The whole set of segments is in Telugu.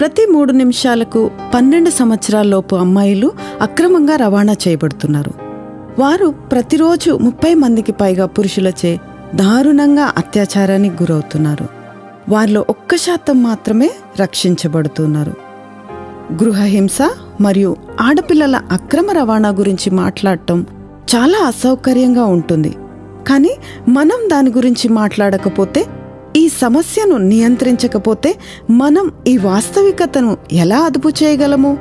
ప్రతి మూడు నిమిషాలకు పన్నెండు సంవత్సరాలలోపు అమ్మాయిలు అక్రమంగా రవాణా చేయబడుతున్నారు వారు ప్రతిరోజు ముప్పై మందికి పైగా పురుషులచే దారుణంగా అత్యాచారానికి గురవుతున్నారు వారిలో ఒక్క శాతం మాత్రమే రక్షించబడుతున్నారు గృహహింస మరియు ఆడపిల్లల అక్రమ రవాణా గురించి మాట్లాడటం చాలా అసౌకర్యంగా ఉంటుంది కానీ మనం దాని గురించి మాట్లాడకపోతే ఈ సమస్యను నియంత్రించకపోతే మనం ఈ వాస్తవికతను ఎలా అదుపు చేయగలము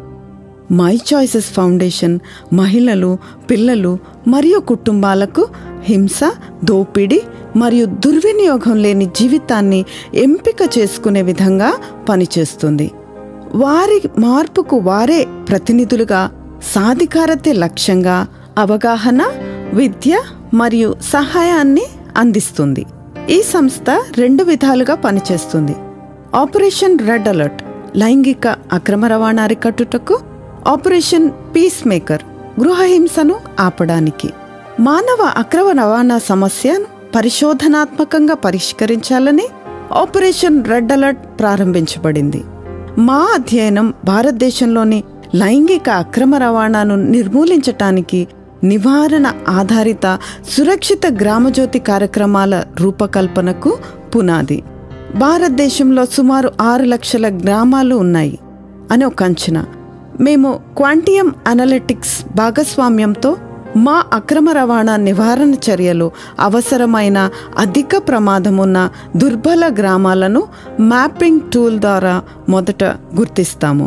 మై చాయిసెస్ ఫౌండేషన్ మహిళలు పిల్లలు మరియు కుటుంబాలకు హింస దోపిడీ మరియు దుర్వినియోగం లేని జీవితాన్ని ఎంపిక చేసుకునే విధంగా పనిచేస్తుంది వారి మార్పుకు వారే ప్రతినిధులుగా సాధికారతే లక్ష్యంగా అవగాహన విద్య మరియు సహాయాన్ని అందిస్తుంది ఈ సంస్థ రెండు విధాలుగా పనిచేస్తుంది ఆపరేషన్ రెడ్ అలర్ట్ లైంగిక అక్రమ రవాణా అరికట్టుటకు ఆపరేషన్ పీస్ మేకర్ గృహహింసను ఆపడానికి మానవ అక్రమ రవాణా సమస్యను పరిశోధనాత్మకంగా పరిష్కరించాలని ఆపరేషన్ రెడ్ అలర్ట్ ప్రారంభించబడింది మా అధ్యయనం భారతదేశంలోని లైంగిక అక్రమ రవాణాను నిర్మూలించటానికి నివారణ ఆధారిత సురక్షిత గ్రామజ్యోతి కార్యక్రమాల రూపకల్పనకు పునాది భారతదేశంలో సుమారు ఆరు లక్షల గ్రామాలు ఉన్నాయి అని ఒక అంచనా మేము క్వాంటియం అనలిటిక్స్ భాగస్వామ్యంతో మా అక్రమ రవాణా నివారణ చర్యలు అవసరమైన అధిక ప్రమాదమున్న దుర్బల గ్రామాలను మ్యాపింగ్ టూల్ ద్వారా మొదట గుర్తిస్తాము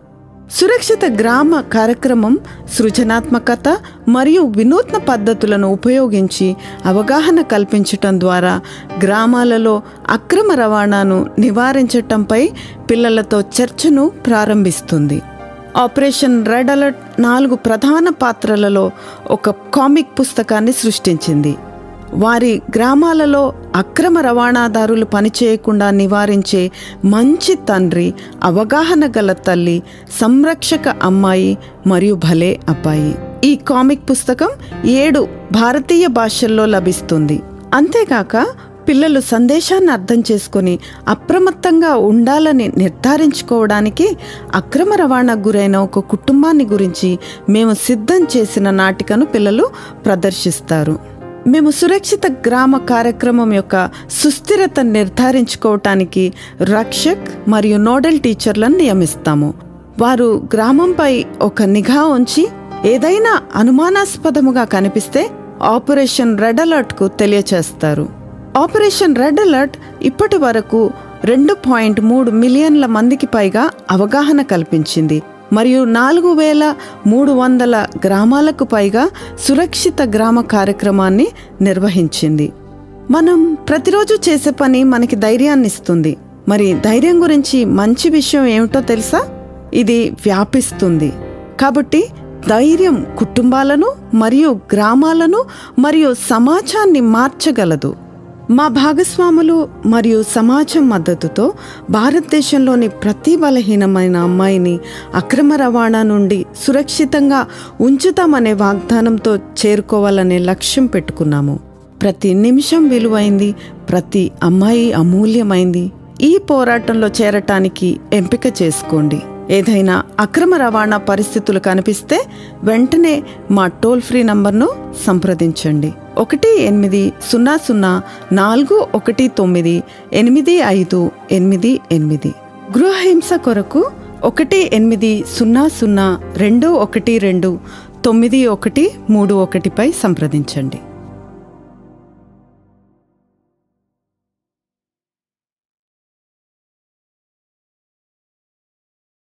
సురక్షిత గ్రామ కార్యక్రమం సృజనాత్మకత మరియు వినూత్న పద్ధతులను ఉపయోగించి అవగాహన కల్పించటం ద్వారా గ్రామాలలో అక్రమ రవాణాను నివారించటంపై పిల్లలతో చర్చను ప్రారంభిస్తుంది ఆపరేషన్ రెడ్ అలర్ట్ నాలుగు ప్రధాన పాత్రలలో ఒక కామిక్ పుస్తకాన్ని సృష్టించింది వారి గ్రామాలలో అక్రమ రవాణాదారులు పనిచేయకుండా నివారించే మంచి తండ్రి అవగాహన గల తల్లి సంరక్షక అమ్మాయి మరియు భలే అబ్బాయి ఈ కామిక్ పుస్తకం ఏడు భారతీయ భాషల్లో లభిస్తుంది అంతేకాక పిల్లలు సందేశాన్ని అర్థం చేసుకొని అప్రమత్తంగా ఉండాలని నిర్ధారించుకోవడానికి అక్రమ రవాణాకు గురైన ఒక కుటుంబాన్ని గురించి మేము సిద్ధం చేసిన నాటికను పిల్లలు ప్రదర్శిస్తారు మేము సురక్షిత గ్రామ కార్యక్రమం యొక్క సుస్థిరత నిర్ధారించుకోవటానికి రక్షక్ మరియు నోడల్ టీచర్లను నియమిస్తాము వారు గ్రామంపై ఒక నిఘా ఉంచి ఏదైనా అనుమానాస్పదముగా కనిపిస్తే ఆపరేషన్ రెడ్ అలర్ట్కు తెలియచేస్తారు ఆపరేషన్ రెడ్ అలర్ట్ ఇప్పటి వరకు రెండు పాయింట్ మూడు మిలియన్ల మందికి పైగా అవగాహన కల్పించింది మరియు నాలుగు వేల మూడు వందల గ్రామాలకు పైగా సురక్షిత గ్రామ కార్యక్రమాన్ని నిర్వహించింది మనం ప్రతిరోజు చేసే పని మనకి ధైర్యాన్ని ఇస్తుంది మరి ధైర్యం గురించి మంచి విషయం ఏమిటో తెలుసా ఇది వ్యాపిస్తుంది కాబట్టి ధైర్యం కుటుంబాలను మరియు గ్రామాలను మరియు సమాజాన్ని మార్చగలదు మా భాగస్వాములు మరియు సమాజం మద్దతుతో భారతదేశంలోని ప్రతి బలహీనమైన అమ్మాయిని అక్రమ రవాణా నుండి సురక్షితంగా ఉంచుతామనే వాగ్దానంతో చేరుకోవాలనే లక్ష్యం పెట్టుకున్నాము ప్రతి నిమిషం విలువైంది ప్రతి అమ్మాయి అమూల్యమైంది ఈ పోరాటంలో చేరటానికి ఎంపిక చేసుకోండి ఏదైనా అక్రమ రవాణా పరిస్థితులు కనిపిస్తే వెంటనే మా టోల్ ఫ్రీ నంబర్ను సంప్రదించండి ఒకటి ఎనిమిది సున్నా సున్నా నాలుగు ఒకటి తొమ్మిది ఎనిమిది ఐదు ఎనిమిది ఎనిమిది గృహహింస కొరకు ఒకటి ఎనిమిది సున్నా సున్నా రెండు ఒకటి రెండు తొమ్మిది ఒకటి మూడు ఒకటిపై సంప్రదించండి